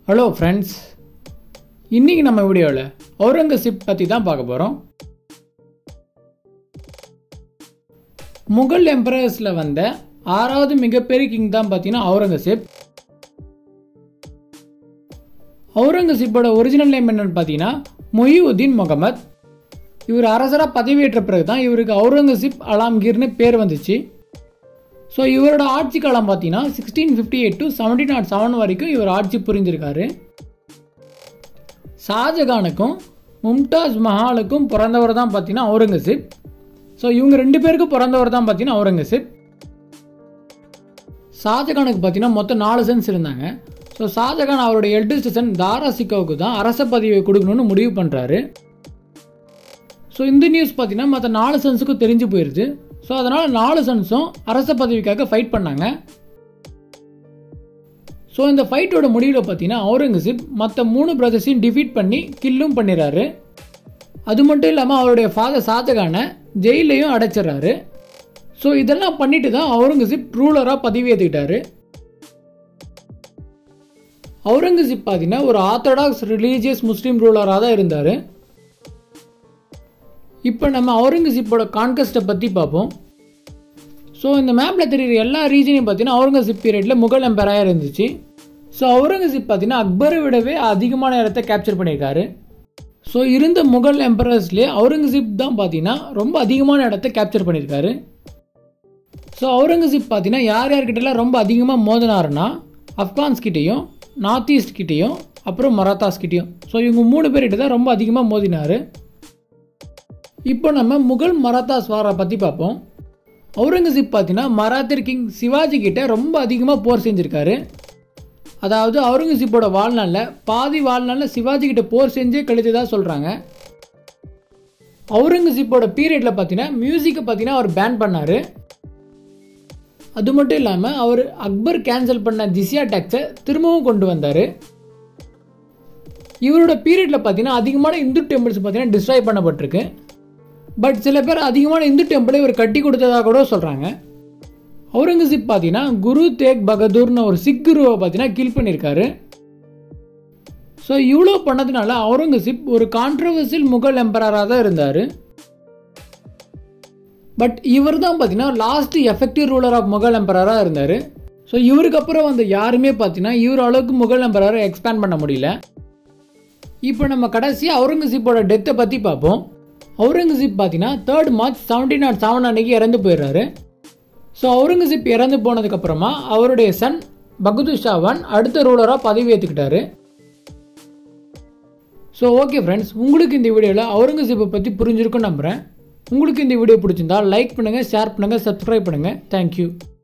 hello friends இன்றைக்கி நம்ம வீடியோவில் அவுரங்கசீப் பற்றி தான் பார்க்க போகிறோம் முகல் எம்பரர்ஸில் வந்த ஆறாவது மிகப்பெரிய கிங் தான் பார்த்தீங்கன்னா அவுரங்கசீப் அவுரங்கசீப்போட ஒரிஜினல் நேம் என்னன்னு பார்த்தீங்கன்னா மொய்யுதீன் முகமது இவர் அரசராக பதவியேற்ற பிறகு தான் இவருக்கு அவுரங்கசீப் அலாம்கீர்னு பேர் வந்துச்சு ஸோ இவரோட ஆட்சி காலம் பார்த்தீங்கன்னா sixteen fifty eight to seventeen nought seven வரைக்கும் இவர் ஆட்சி புரிந்திருக்காரு ஷாஜகானுக்கும் மும்தாஜ் மஹாலுக்கும் பிறந்தவர் தான் பார்த்தீங்கன்னா அவுரங்கசீப் ஸோ இவங்க ரெண்டு பேருக்கும் பிறந்தவர் தான் பார்த்தீங்கன்னா அவுரங்கசீப் ஷாஜகானுக்கு பார்த்தீங்கன்னா மொத்தம் நாலு சன்ஸ் இருந்தாங்க ஸோ ஷாஜகான் அவருடைய எல்டஸ்ட் சன் தாரா சிக்கோவுக்கு தான் அரச பதவியை கொடுக்கணும்னு முடிவு பண்ணுறாரு ஸோ இந்த நியூஸ் பார்த்தீங்கன்னா மற்ற நாலு சன்ஸுக்கும் தெரிஞ்சு போயிடுது ஸோ அதனால் நாலு சன்ஸும் அரச பதவிக்காக ஃபைட் பண்ணாங்க ஸோ இந்த ஃபைட்டோட முடிவில் பார்த்தீங்கன்னா அவுரங்கசீப் மற்ற மூணு பிரதர்ஸையும் டிஃபீட் பண்ணி கில்லும் பண்ணிடுறாரு அது மட்டும் இல்லாமல் அவருடைய ஃபாதர் ஷாஜகானை ஜெயிலையும் அடைச்சிடுறாரு ஸோ இதெல்லாம் பண்ணிட்டு தான் அவுரங்கசீப் ரூலராக பதவி ஏற்றுக்கிட்டாரு அவுரங்கசீப் பார்த்தீங்கன்னா ஒரு ஆர்த்தடாக்ஸ் ரிலீஜியஸ் முஸ்லீம் ரூலராக தான் இருந்தார் இப்போ நம்ம அவுரங்கசீப்போட கான்கஸ்ட்டை பற்றி பார்ப்போம் ஸோ இந்த மேப்பில் தெரியுற எல்லா ரீஜனையும் பார்த்தீங்கன்னா அவுரங்கசீப் பீரியடில் முகல் எம்பராக இருந்துச்சு ஸோ அவுரங்கசீப் பார்த்தீங்கன்னா அக்பரை விடவே அதிகமான இடத்த கேப்சர் பண்ணியிருக்காரு ஸோ இருந்த முகல் எம்பரர்ஸ்லேயே அவுரங்கசீப் தான் பார்த்தீங்கன்னா ரொம்ப அதிகமான இடத்த கேப்சர் பண்ணியிருக்காரு ஸோ அவுரங்கசீப் பார்த்தீங்கன்னா யார் யார்கிட்டலாம் ரொம்ப அதிகமாக மோதினாருன்னா ஆப்கான்ஸ் கிட்டேயும் நார்த் ஈஸ்ட் கிட்டேயும் அப்புறம் மராத்தாஸ் கிட்டேயும் ஸோ இவங்க மூணு பேர்கிட்ட தான் ரொம்ப அதிகமாக மோதினார் இப்போ நம்ம முகல் மராத்தாஸ் வாரை பற்றி பார்ப்போம் அவுரங்கசீப் பார்த்தீங்கன்னா மராத்தியர் கிங் சிவாஜி கிட்ட ரொம்ப அதிகமாக போர் செஞ்சுருக்காரு அதாவது அவுரங்கசீப்போட வாழ்நாளில் பாதி வாழ்நாளில் சிவாஜி கிட்ட போர் செஞ்சே கழித்ததாக சொல்கிறாங்க அவுரங்கசீப்போட பீரியடில் பார்த்தீங்கன்னா மியூசிக்கை பார்த்தீங்கன்னா அவர் பேன் பண்ணார் அது மட்டும் இல்லாமல் அவர் அக்பர் கேன்சல் பண்ண ஜிசியா டேக்ஸை திரும்பவும் கொண்டு வந்தார் இவரோட பீரியடில் பார்த்தீங்கன்னா அதிகமான இந்து டெம்பிள்ஸ் பார்த்தீங்கன்னா டிஸ்ட்ராய் பண்ணப்பட்டிருக்கு பட் சில பேர் அதிகமான இந்து டெம்பிளை இவர் கட்டி கொடுத்ததாக கூட சொல்கிறாங்க அவுரங்கசீப் பார்த்தீங்கன்னா குரு தேக் பகதூர்னு ஒரு சிக் குருவை பார்த்தீங்கன்னா கில் பண்ணியிருக்காரு ஸோ இவ்வளோ பண்ணதுனால அவுரங்கசீப் ஒரு கான்ட்ரவர்சியல் முகல் எம்பரராக தான் இருந்தார் பட் இவர் தான் பார்த்தீங்கன்னா last effective ruler of Mughal எம்பரராக இருந்தார் ஸோ இவருக்கு அப்புறம் வந்து யாருமே பார்த்தீங்கன்னா இவர் அளவுக்கு முகல் எம்பரரை எக்ஸ்பேண்ட் பண்ண முடியல இப்போ நம்ம கடைசியாக அவுரங்கசீப்போட டெத்தை பற்றி பார்ப்போம் அவுரங்கசீப் பார்த்தீங்கன்னா third March seventeen nought seven அன்னைக்கு இறந்து போயிடுறாரு ஸோ அவுரங்கசீப் இறந்து போனதுக்கப்புறமா அவருடைய சன் பகதூர் ஷாவான் அடுத்த ரூலராக பதவி ஏற்றுக்கிட்டாரு ஸோ ஓகே ஃப்ரெண்ட்ஸ் உங்களுக்கு இந்த வீடியோவில் அவுரங்கசீப்பை பற்றி புரிஞ்சிருக்குன்னு நம்புகிறேன் உங்களுக்கு இந்த வீடியோ பிடிச்சிருந்தா லைக் பண்ணுங்கள் ஷேர் பண்ணுங்கள் சப்ஸ்கிரைப் பண்ணுங்கள் தேங்க்யூ